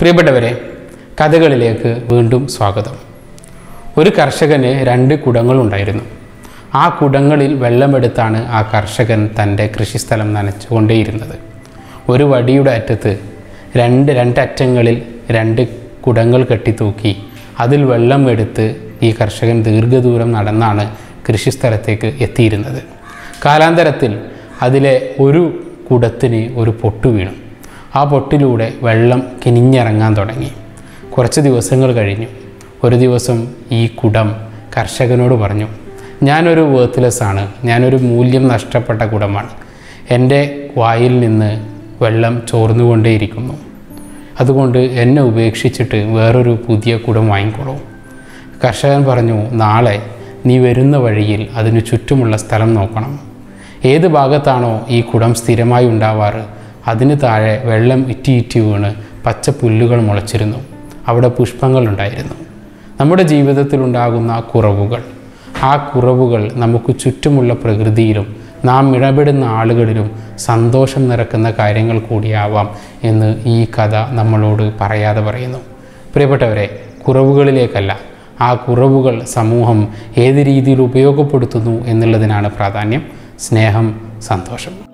പ്രിയപ്പെട്ടവരെ കഥകളിലേക്ക് വീണ്ടും സ്വാഗതം ഒരു കർഷകന് രണ്ട് കുടങ്ങളുണ്ടായിരുന്നു ആ കുടങ്ങളിൽ വെള്ളമെടുത്താണ് ആ കർഷകൻ തൻ്റെ കൃഷിസ്ഥലം നനച്ചുകൊണ്ടേയിരുന്നത് ഒരു വടിയുടെ അറ്റത്ത് രണ്ട് രണ്ടറ്റങ്ങളിൽ രണ്ട് കുടങ്ങൾ കെട്ടിത്തൂക്കി അതിൽ വെള്ളം എടുത്ത് ഈ കർഷകൻ ദീർഘദൂരം നടന്നാണ് കൃഷിസ്ഥലത്തേക്ക് എത്തിയിരുന്നത് കാലാന്തരത്തിൽ അതിലെ ഒരു കുടത്തിന് ഒരു പൊട്ടു വീണു ആ പൊട്ടിലൂടെ വെള്ളം കിനിഞ്ഞിറങ്ങാൻ തുടങ്ങി കുറച്ച് ദിവസങ്ങൾ കഴിഞ്ഞു ഒരു ദിവസം ഈ കുടം കർഷകനോട് പറഞ്ഞു ഞാനൊരു വേർത്ത്ലെസ് ആണ് ഞാനൊരു മൂല്യം നഷ്ടപ്പെട്ട കുടമാണ് എൻ്റെ വായിൽ നിന്ന് വെള്ളം ചോർന്നുകൊണ്ടേയിരിക്കുന്നു അതുകൊണ്ട് എന്നെ ഉപേക്ഷിച്ചിട്ട് വേറൊരു പുതിയ കുടം വാങ്ങിക്കോളൂ കർഷകൻ പറഞ്ഞു നാളെ നീ വരുന്ന വഴിയിൽ അതിനു ചുറ്റുമുള്ള സ്ഥലം നോക്കണം ഏത് ഭാഗത്താണോ ഈ കുടം സ്ഥിരമായി ഉണ്ടാവാറ് അതിന് താഴെ വെള്ളം ഇറ്റി ഇറ്റി വീണ് പച്ച പുല്ലുകൾ മുളച്ചിരുന്നു അവിടെ പുഷ്പങ്ങൾ ഉണ്ടായിരുന്നു നമ്മുടെ ജീവിതത്തിലുണ്ടാകുന്ന കുറവുകൾ ആ കുറവുകൾ നമുക്ക് ചുറ്റുമുള്ള പ്രകൃതിയിലും നാം ഇടപെടുന്ന ആളുകളിലും സന്തോഷം നിറക്കുന്ന കാര്യങ്ങൾ കൂടിയാവാം എന്ന് ഈ കഥ നമ്മളോട് പറയാതെ പറയുന്നു പ്രിയപ്പെട്ടവരെ കുറവുകളിലേക്കല്ല ആ കുറവുകൾ സമൂഹം ഏത് രീതിയിൽ ഉപയോഗപ്പെടുത്തുന്നു എന്നുള്ളതിനാണ് പ്രാധാന്യം സ്നേഹം സന്തോഷം